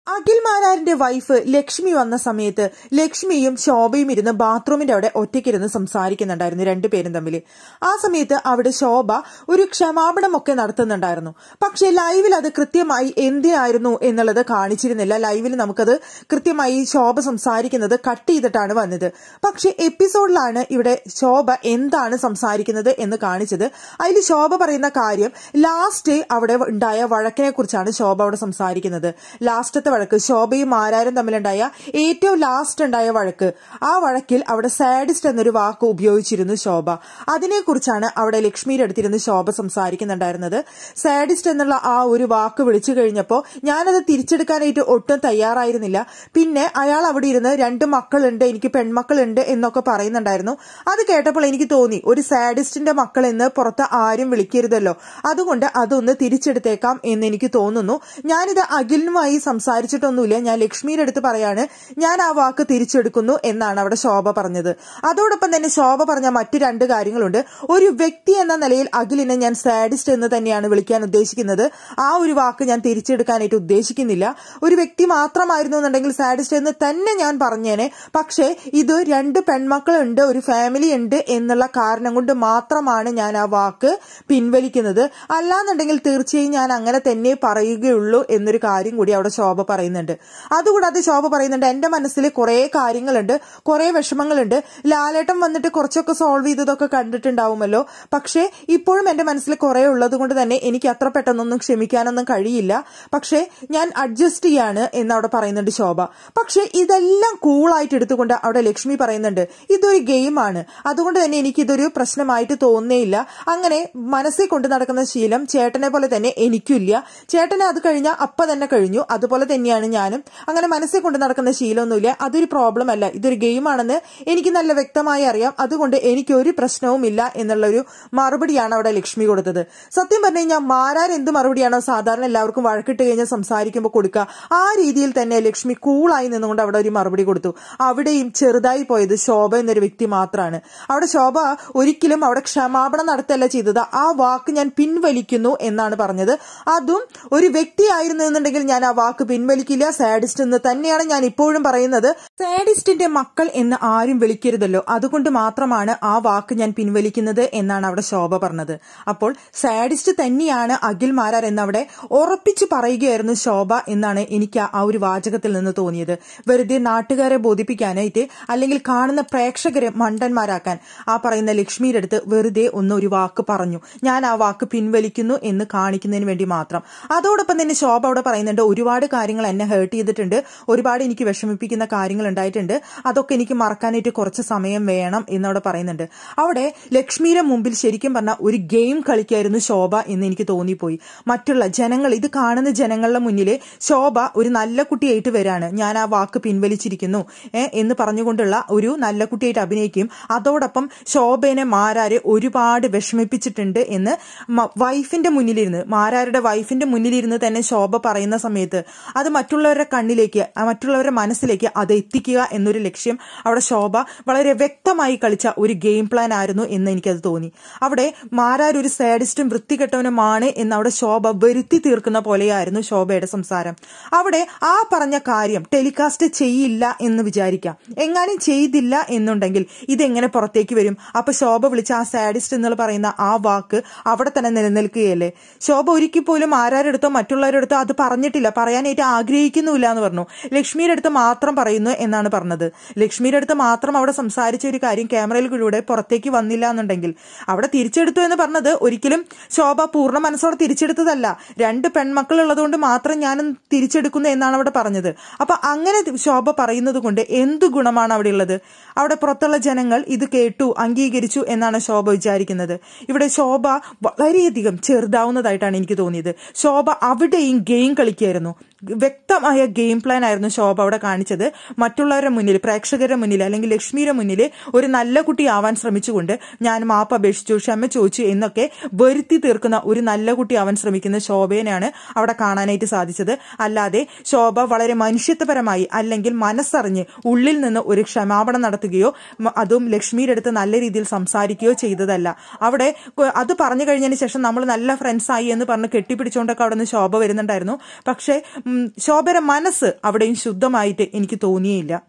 Akhil മാരാരിന്റെ wife Lakshmi വന്ന സമയത്ത് ലക്ഷ്മിയും ശോഭയും ഇരുന്ന് ബാത്റൂമിന്റെ അവിടെ ഒറ്റയ്ക്കിരുന്ന് സംസാരിക്കുന്നുണ്ടായിരുന്നു രണ്ടുപേരും തമ്മിൽ ആ സമയത്ത് അവിടെ ശോഭ ഒരു ക്ഷമാപണമൊക്കെ നടത്തുന്നുണ്ടായിരുന്നു പക്ഷെ ലൈവിൽ അത് കൃത്യമായി എന്തിനായിരുന്നു എന്നുള്ളത് കാണിച്ചിരുന്നില്ല ലൈവിൽ നമുക്കത് കൃത്യമായി ശോഭ സംസാരിക്കുന്നത് കട്ട് ചെയ്തിട്ടാണ് വന്നത് പക്ഷെ എപ്പിസോഡിലാണ് ഇവിടെ ശോഭ എന്താണ് സംസാരിക്കുന്നത് എന്ന് കാണിച്ചത് അതിൽ ശോഭ പറയുന്ന കാര്യം ലാസ്റ്റ് അവിടെ ഉണ്ടായ വഴക്കിനെ കുറിച്ചാണ് ശോഭ അവിടെ സംസാരിക്കുന്നത് ലാസ്റ്റത്തെ വഴക്ക് ശോഭയും ആരാരും തമ്മിലുണ്ടായ ഏറ്റവും ലാസ്റ്റ് ഉണ്ടായ വഴക്ക് ആ വഴക്കിൽ അവിടെ സാഡിസ്റ്റ് എന്നൊരു വാക്ക് ഉപയോഗിച്ചിരുന്നു ശോഭ അതിനെക്കുറിച്ചാണ് അവിടെ ലക്ഷ്മിയുടെ അടുത്തിരുന്ന് ശോഭ സംസാരിക്കുന്നുണ്ടായിരുന്നത് സാഡിസ്റ്റ് എന്നുള്ള ആ ഒരു വാക്ക് വിളിച്ചു കഴിഞ്ഞപ്പോൾ ഞാനത് തിരിച്ചെടുക്കാനായിട്ട് ഒട്ടും തയ്യാറായിരുന്നില്ല പിന്നെ അയാൾ അവിടെ ഇരുന്ന് രണ്ട് മക്കളുണ്ട് എനിക്ക് പെൺമക്കളുണ്ട് എന്നൊക്കെ പറയുന്നുണ്ടായിരുന്നു അത് കേട്ടപ്പോൾ എനിക്ക് തോന്നി ഒരു സാഡിസ്റ്റിന്റെ മക്കൾ എന്ന് പുറത്ത് ആരും വിളിക്കരുതല്ലോ അതുകൊണ്ട് അതൊന്ന് തിരിച്ചെടുത്തേക്കാം എന്ന് എനിക്ക് തോന്നുന്നു ഞാനിത് അഖിലിനുമായി സംസാരിച്ചിട്ടൊന്നുമില്ല ഞാൻ ലക്ഷ്മിയുടെ അടുത്ത് പറയാണ് ഞാൻ ആ വാക്ക് തിരിച്ചെടുക്കുന്നു എന്നാണ് അവിടെ ശോഭ പറഞ്ഞത് അതോടൊപ്പം തന്നെ ശോഭ പറഞ്ഞ മറ്റു രണ്ട് കാര്യങ്ങളുണ്ട് ഒരു വ്യക്തി എന്ന നിലയിൽ അഖിലിനെ ഞാൻ സാഡിസ്റ്റ് എന്ന് തന്നെയാണ് വിളിക്കാൻ ഉദ്ദേശിക്കുന്നത് ആ ഒരു വാക്ക് ഞാൻ തിരിച്ചെടുക്കാനായിട്ട് ഉദ്ദേശിക്കുന്നില്ല ഒരു വ്യക്തി മാത്രമായിരുന്നു എന്നുണ്ടെങ്കിൽ സാഡിസ്റ്റ് എന്ന് തന്നെ ഞാൻ പറഞ്ഞേനെ പക്ഷേ ഇത് രണ്ട് പെൺമക്കളുണ്ട് ഒരു ഫാമിലി ഉണ്ട് എന്നുള്ള കാരണം കൊണ്ട് മാത്രമാണ് ഞാൻ ആ വാക്ക് പിൻവലിക്കുന്നത് അല്ലാന്നുണ്ടെങ്കിൽ തീർച്ചയായും ഞാൻ അങ്ങനെ തന്നെ പറയുകയുള്ളൂ എന്നൊരു കാര്യം കൂടി അവിടെ ശോഭ പറയുന്നുണ്ട് അതുകൂടാതെ ശോഭ പറയുന്നുണ്ട് എന്റെ മനസ്സിൽ കുറെ കാര്യങ്ങളുണ്ട് കുറെ വിഷമങ്ങളുണ്ട് ലാലേട്ടൻ വന്നിട്ട് കുറച്ചൊക്കെ സോൾവ് ചെയ്തതൊക്കെ കണ്ടിട്ടുണ്ടാവുമല്ലോ പക്ഷേ ഇപ്പോഴും എന്റെ മനസ്സിൽ കുറെ ഉള്ളത് കൊണ്ട് തന്നെ എനിക്ക് അത്ര പെട്ടെന്നൊന്നും ക്ഷമിക്കാനൊന്നും കഴിയില്ല പക്ഷേ ഞാൻ അഡ്ജസ്റ്റ് ചെയ്യാണ് എന്ന് അവിടെ പറയുന്നുണ്ട് ശോഭ പക്ഷേ ഇതെല്ലാം കൂളായിട്ട് എടുത്തുകൊണ്ട് അവിടെ ലക്ഷ്മി പറയുന്നുണ്ട് ഇതൊരു ഗെയിമാണ് അതുകൊണ്ട് തന്നെ എനിക്ക് ഇതൊരു പ്രശ്നമായിട്ട് തോന്നുന്നേയില്ല അങ്ങനെ മനസ്സിൽ കൊണ്ടു നടക്കുന്ന ശീലം ചേട്ടനെ പോലെ തന്നെ എനിക്കില്ല ചേട്ടനെ അത് കഴിഞ്ഞാൽ അപ്പ തന്നെ കഴിഞ്ഞു അതുപോലെ തന്നെയാണ് ഞാനും അങ്ങനെ മനസ്സിൽ കൊണ്ട് നടക്കുന്ന ശീലമൊന്നുമില്ല അതൊരു പ്രോബ്ലം അല്ല ഇതൊരു ഗെയിമാണെന്ന് എനിക്ക് നല്ല വ്യക്തമായി അറിയാം അതുകൊണ്ട് എനിക്ക് ഒരു പ്രശ്നവുമില്ല എന്നുള്ളൊരു മറുപടിയാണ് അവിടെ ലക്ഷ്മി കൊടുത്തത് സത്യം പറഞ്ഞു കഴിഞ്ഞാൽ മാരാർ എന്ത് മറുപടിയാണോ സാധാരണ എല്ലാവർക്കും വഴക്കിട്ട് കഴിഞ്ഞാൽ സംസാരിക്കുമ്പോൾ കൊടുക്കുക ആ രീതിയിൽ തന്നെ ലക്ഷ്മി കൂളായി നിന്നുകൊണ്ട് അവിടെ ഒരു മറുപടി കൊടുത്തു അവിടെയും ചെറുതായി പോയത് ശോഭ എന്നൊരു വ്യക്തി മാത്രമാണ് അവിടെ ശോഭ ഒരിക്കലും അവിടെ ക്ഷമാപണം നടത്തല്ല ചെയ്തത് ആ വാക്ക് ഞാൻ പിൻവലിക്കുന്നു എന്നാണ് പറഞ്ഞത് അതും ഒരു വ്യക്തിയായിരുന്നു എന്നുണ്ടെങ്കിൽ ഞാൻ ആ വാക്ക് പിൻവലിക്കില്ല സാഡിസ്റ്റ് എന്ന് തന്നെയാണ് ഞാൻ ഇപ്പോഴും പറയുന്നത് സാഡിസ്റ്റിന്റെ മക്കൾ എന്ന് ആരും വിളിക്കരുതല്ലോ അതുകൊണ്ട് മാത്രമാണ് ആ വാക്ക് ഞാൻ പിൻവലിക്കുന്നത് എന്നാണ് അവിടെ ശോഭ പറഞ്ഞത് അപ്പോൾ സാഡിസ്റ്റ് തന്നെയാണ് അഖിൽ മാരാർ എന്നവിടെ ഉറപ്പിച്ചു പറയുകയായിരുന്നു ശോഭ എന്നാണ് എനിക്ക് ആ ഒരു വാചകത്തിൽ നിന്ന് തോന്നിയത് വെറുതെ നാട്ടുകാരെ ബോധിപ്പിക്കാനായിട്ട് അല്ലെങ്കിൽ കാണുന്ന പ്രേക്ഷകരെ മണ്ടന്മാരാക്കാൻ ആ പറയുന്ന ലക്ഷ്മിയുടെ അടുത്ത് വെറുതെ ഒന്ന് ഒരു വാക്ക് പറഞ്ഞു ഞാൻ ആ വാക്ക് പിൻവലിക്കുന്നു എന്ന് കാണിക്കുന്നതിന് വേണ്ടി മാത്രം അതോടൊപ്പം തന്നെ ശോഭ അവിടെ പറയുന്നുണ്ട് ഒരുപാട് കാര്യങ്ങൾ എന്നെ ഹേർട്ട് ചെയ്തിട്ടുണ്ട് ഒരുപാട് എനിക്ക് വിഷമിപ്പിക്കുന്ന കാര്യങ്ങൾ ഉണ്ടായിട്ടുണ്ട് അതൊക്കെ എനിക്ക് മറക്കാനായിട്ട് കുറച്ച് സമയം വേണം എന്നവിടെ പറയുന്നുണ്ട് അവിടെ ലക്ഷ്മിയുടെ മുമ്പിൽ ശരിക്കും പറഞ്ഞ ഒരു ഗെയിം കളിക്കായിരുന്നു ശോഭ എന്ന് എനിക്ക് തോന്നിപ്പോയി മറ്റുള്ള ജനങ്ങൾ ഇത് കാണുന്ന ജനങ്ങളുടെ മുന്നിൽ ശോഭ ഒരു നല്ല കുട്ടിയായിട്ട് വരാണ് ഞാൻ ആ വാക്ക് പിൻവലിച്ചിരിക്കുന്നു ഏ, എന്ന് പറഞ്ഞുകൊണ്ടുള്ള ഒരു നല്ല കുട്ടിയായിട്ട് അഭിനയിക്കും അതോടൊപ്പം ശോഭനെ മാരാര് ഒരുപാട് വിഷമിപ്പിച്ചിട്ടുണ്ട് എന്ന് മ- വൈഫിന്റെ മുന്നിലിരുന്ന് മാരാരുടെ വൈഫിന്റെ മുന്നിലിരുന്ന് തന്നെ ശോഭ പറയുന്ന സമയത്ത് അത് മറ്റുള്ളവരുടെ കണ്ണിലേക്ക് ആ മറ്റുള്ളവരുടെ മനസ്സിലേക്ക് അത് എത്തിക്കുക എന്നൊരു ലക്ഷ്യം അവിടെ ശോഭ വളരെ വ്യക്തമായി കളിച്ച ഒരു ഗെയിം പ്ലാൻ ആയിരുന്നു എന്ന് എനിക്കത് തോന്നി അവിടെ മാരാർ ഒരു സാഡിസ്റ്റും വൃത്തികെട്ടവനുമാണ് എന്ന് അവിടെ ശോഭ വരുത്തി തീർക്കുന്ന പോലെയായിരുന്നു ശോഭയുടെ സംസാരം അവിടെ ആ പറഞ്ഞ കാര്യം ടെലികാസ്റ്റ് ചെയ്യില്ല എന്ന് വിചാരിക്കാം എങ്ങാനും ചെയ്തില്ല എന്നുണ്ടെങ്കിൽ ഇതെങ്ങനെ പുറത്തേക്ക് വരും അപ്പൊ ശോഭ വിളിച്ച ആ സാഡിസ്റ്റ് എന്നുള്ള പറയുന്ന ആ വാക്ക് അവിടെ തന്നെ നിലനിൽക്കുകയല്ലേ ശോഭ ഒരിക്കൽ പോലും ആരാരെടുത്തോ മറ്റുള്ളവരുടെ അടുത്തോ അത് പറഞ്ഞിട്ടില്ല പറയാനായിട്ട് ആഗ്രഹിക്കുന്നുമില്ല എന്ന് പറഞ്ഞു ലക്ഷ്മിയുടെ അടുത്ത് മാത്രം പറയുന്നു എന്നാണ് പറഞ്ഞത് ലക്ഷ്മിയുടെ അടുത്ത് മാത്രം അവിടെ സംസാരിച്ച ഒരു കാര്യം ക്യാമറയിലൂടെ പുറത്തേക്ക് വന്നില്ല എന്നുണ്ടെങ്കിൽ അവിടെ തിരിച്ചെടുത്തു എന്ന് പറഞ്ഞത് ഒരിക്കലും ശോഭ പൂർണ്ണ മനസ്സോടെ തിരിച്ചെടുത്തതല്ല രണ്ട് പെൺമക്കൾ ഉള്ളതുകൊണ്ട് മാത്രം ഞാനും തിരിച്ചെടുക്കുന്നു എന്നാണ് അവിടെ പറഞ്ഞത് അപ്പൊ അങ്ങനെ ശോഭ പറയുന്നത് കൊണ്ട് എന്തു ഗുണമാണ് അവിടെ ഉള്ളത് അവിടെ പുറത്തുള്ള ജനങ്ങൾ ഇത് കേട്ടു അംഗീകരിച്ചു എന്നാണ് ശോഭ വിചാരിക്കുന്നത് ഇവിടെ ശോഭ വളരെയധികം ചെറുതാവുന്നതായിട്ടാണ് എനിക്ക് തോന്നിയത് ശോഭ അവിടെയും ഗെയിം കളിക്കുകയായിരുന്നു വ്യക്തമായ ഗെയിം പ്ലാൻ ആയിരുന്നു ശോഭ അവിടെ കാണിച്ചത് മറ്റുള്ളവരുടെ മുന്നിൽ പ്രേക്ഷകരുടെ മുന്നിൽ അല്ലെങ്കിൽ ലക്ഷ്മിയുടെ മുന്നിൽ ഒരു നല്ല കുട്ടിയാവാൻ ശ്രമിച്ചുകൊണ്ട് ഞാൻ മാപ്പ് അപേക്ഷിച്ചു ക്ഷമ ചോദിച്ചു എന്നൊക്കെ വരുത്തി തീർക്കുന്ന ഒരു നല്ല കുട്ടിയാവാൻ ശ്രമിക്കുന്ന ശോഭേനെയാണ് അവിടെ കാണാനായിട്ട് സാധിച്ചത് അല്ലാതെ ശോഭ വളരെ മനുഷ്യത്വപരമായി അല്ലെങ്കിൽ മനസ്സറിഞ്ഞ് ഉള്ളിൽ നിന്ന് ഒരു ക്ഷമാപണം നടത്തുകയോ മ- അതും ലക്ഷ്മിയുടെ അടുത്ത് നല്ല രീതിയിൽ സംസാരിക്കുകയോ ചെയ്തതല്ല അവിടെ കൊ- അത് പറഞ്ഞു കഴിഞ്ഞതിന് ശേഷം നമ്മൾ നല്ല ഫ്രണ്ട്സ് ആയി എന്ന് പറഞ്ഞ് കെട്ടിപ്പിടിച്ചുകൊണ്ടൊക്കെ അവിടെ നിന്ന് ശോഭ വരുന്നുണ്ടായിരുന്നു പക്ഷേ ഉം, ശോഭയുടെ മനസ്സ് അവിടെയും ശുദ്ധമായിട്ട് എനിക്ക് തോന്നിയില്ല